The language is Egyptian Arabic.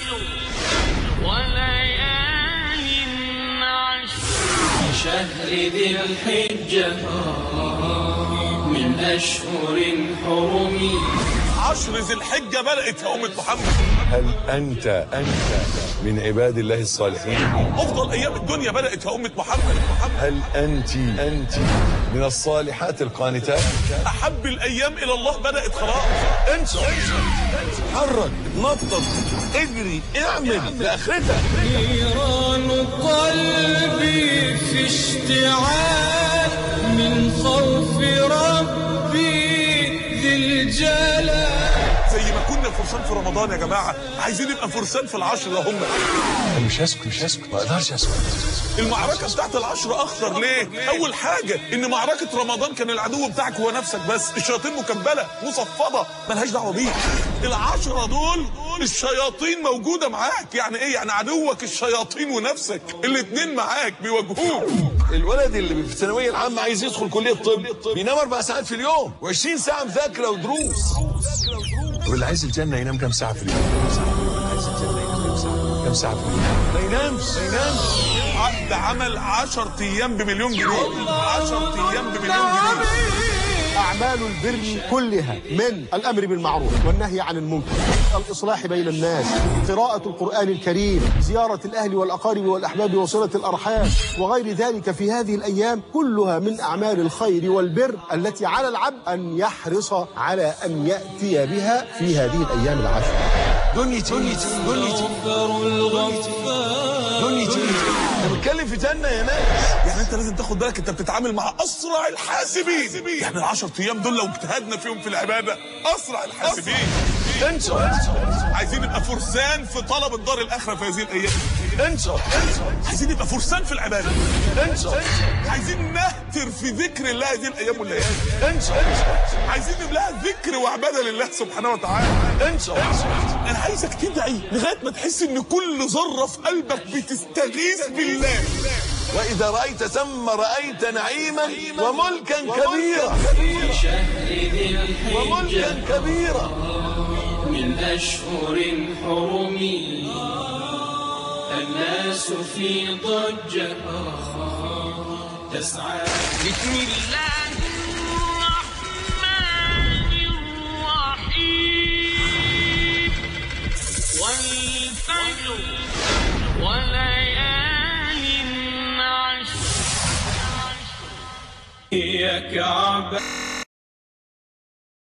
والفجر وليال عشر شهر ذي الحجة من أشهر حرم عشر ذي الحجة بدأت يا أمة محمد هل أنت أنت من عباد الله الصالحين أفضل أيام الدنيا بدأت يا أمة محمد هل أنت أنت من الصالحات القانتات أحب الأيام إلى الله بدأت خلاص انسى حرك نطط اجري اعمل لاخرتك نيران قلبي في اشتعال من خوف ربي ذي الجلال زي ما كنا فرسان في رمضان يا جماعة عايزين نبقى فرسان في العشر ده هم انا مش هسكت مش هسكت ما اقدرش اسكت المعركة بتاعت العشر أخطر ليه؟ أول حاجة إن معركة رمضان كان العدو بتاعك هو نفسك بس الشياطين مكبلة مصفدة ملهاش دعوة بيك العشرة دول الشياطين موجودة معاك يعني إيه؟ يعني عدوك الشياطين ونفسك الاتنين معاك بيواجهوك الولد اللي في الثانويه العامه عايز يدخل كليه الطب بينام اربع ساعات في اليوم و20 ساعه مذاكره ودروس طب اللي عايز الجنه ينام كام ساعه في اليوم كام ساعه عايز الجنه ينام كام ساعه كام ساعه في اليوم ما ينامش ما ينامش عقد عمل 10 أيام بمليون جنيه 10 أيام بمليون جنيه أعمال البر كلها من الأمر بالمعروف والنهي عن المنكر الإصلاح بين الناس قراءة القرآن الكريم زيارة الأهل والأقارب والأحباب وصلة الأرحام وغير ذلك في هذه الأيام كلها من أعمال الخير والبر التي على العبد أن يحرص على أن يأتي بها في هذه الأيام العشر دنيتي دنيتي دنيتي غفر الغفار دنيتي انا بتكلم في جنه يا ناس يعني انت لازم تاخد بالك انت بتتعامل مع اسرع الحاسبين يعني العشر ايام دول لو اجتهدنا فيهم في العباده اسرع الحاسبين انسى عايزين نبقى فرسان في طلب الدار الاخره في هذه الايام انسى عايزين نبقى فرسان في العباده انسى عايزين نهتر في ذكر الله هذه الايام والليالي انسى عايزين نملاها ذكر وعباده لله سبحانه وتعالى انسى انا عايزك تدعي لغايه ما تحس ان كل ذره في قلبك بتستغيث بالله واذا رايت ثم رايت نعيما وملكا كبيرا شهر ذي الحجة وملكا كبيرا من أشهر حرم الناس في ضجة تسعى بسم الله الرحمن الرحيم والفجر وليال عشر يا كعبة